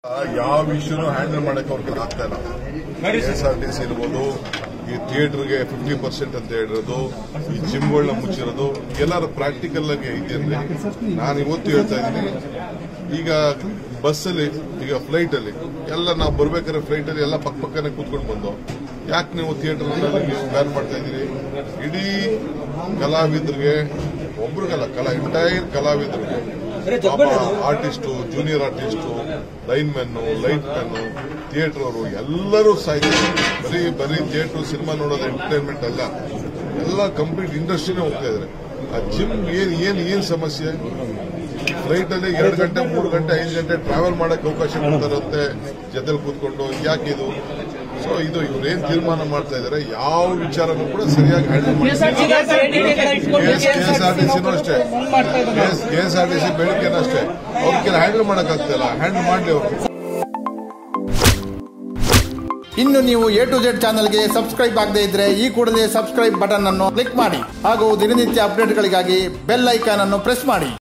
ಯಾವ ಇಶ್ಯೂನು ಹ್ಯಾಂಡಲ್ ಮಾಡಕ್ಕೆ ಅವ್ರಿಗೆ ಆಗ್ತಾ ಇಲ್ಲ ಎಸ್ ಆರ್ ಟಿ ಸಿ ಇರ್ಬೋದು ಈ ಥಿಯೇಟರ್ಗೆ ಫಿಫ್ಟಿ ಪರ್ಸೆಂಟ್ ಅಂತ ಹೇಳಿರೋದು ಈ ಜಿಮ್ಗಳನ್ನ ಮುಚ್ಚಿರೋದು ಎಲ್ಲರೂ ಪ್ರಾಕ್ಟಿಕಲ್ ಆಗಿ ಇದೆಯಂದ್ರೆ ನಾನು ಇವತ್ತು ಹೇಳ್ತಾ ಇದ್ದೀನಿ ಈಗ ಬಸ್ಸಲ್ಲಿ ಈಗ ಫ್ಲೈಟ್ ಅಲ್ಲಿ ಎಲ್ಲ ನಾವು ಬರ್ಬೇಕಾದ್ರೆ ಫ್ಲೈಟ್ ಅಲ್ಲಿ ಎಲ್ಲ ಪಕ್ಕ ಪಕ್ಕನೆ ಕೂತ್ಕೊಂಡು ಬಂದು ಯಾಕೆ ನೀವು ಥಿಯೇಟರ್ ನೀವು ಬ್ಯಾನ್ ಮಾಡ್ತಾ ಇದ್ದೀರಿ ಇಡೀ ಕಲಾವಿದರಿಗೆ ಒಬ್ರಿಗಲ್ಲ ಕಲಾ ಎಂಟೈರ್ ಕಲಾವಿದರಿಗೆ ಪಾಪ artist junior artist line men light men theatre ಅವರು ಎಲ್ಲರೂ ಸಾಯ್ತಾರೆ ಬರೀ ಬರೀ ಥಿಯೇಟರ್ ಸಿನಿಮಾ ನೋಡೋದು ಎಂಟರ್ಟೈನ್ಮೆಂಟ್ ಅಲ್ಲ ಎಲ್ಲ ಕಂಪ್ಲೀಟ್ ಇಂಡಸ್ಟ್ರಿನೇ ಹೋಗ್ತಾ ಇದಾರೆ ಆ ಜಿಮ್ ಏನ್ ಏನ್ ಏನ್ ಸಮಸ್ಯೆ ಫ್ಲೈಟ್ ಅಲ್ಲಿ ಎರಡು ಗಂಟೆ ಮೂರು ಗಂಟೆ ಐದು ಗಂಟೆ ಟ್ರಾವೆಲ್ ಮಾಡಕ್ಕೆ ಅವಕಾಶ ಕೊಡ್ತಾರಂತೆ ಜೊತೆಲಿ ಕೂತ್ಕೊಂಡು ಯಾಕೆ ಇದು ಸೊ ಇದು ಇವ್ರೇನ್ ತೀರ್ಮಾನ ಮಾಡ್ತಾ ಇದಾರೆ ಯಾವ ವಿಚಾರನೂ ಕೂಡ ಸರಿಯಾಗಿ ಹ್ಯಾಂಡಲ್ ಮಾಡಿ ಕೆಎಸ್ಆರ್ಟಿಸಿನೂ ಅಷ್ಟೇ ಕೆಎಸ್ಆರ್ಟಿಸಿ ಬೇಡಿಕೆನೂ ಅಷ್ಟೇ ಅವ್ರಿಗೆ ಹ್ಯಾಂಡಲ್ ಮಾಡಕ್ಕಾಗ್ತಿಲ್ಲ ಹ್ಯಾಂಡಲ್ ಮಾಡ್ಲಿ ಅವರು ಇನ್ನು ನೀವು ಎ ಟು ಜೆಡ್ ಚಾನಲ್ಗೆ ಸಬ್ಸ್ಕ್ರೈಬ್ ಆಗದೇ ಇದ್ರೆ ಈ ಕೂಡಲೇ ಸಬ್ಸ್ಕ್ರೈಬ್ ಬಟನ್ ಅನ್ನು ಕ್ಲಿಕ್ ಮಾಡಿ ಹಾಗೂ ದಿನನಿತ್ಯ ಅಪ್ಡೇಟ್ಗಳಿಗಾಗಿ ಬೆಲ್ ಐಕಾನ್ ಅನ್ನು ಪ್ರೆಸ್ ಮಾಡಿ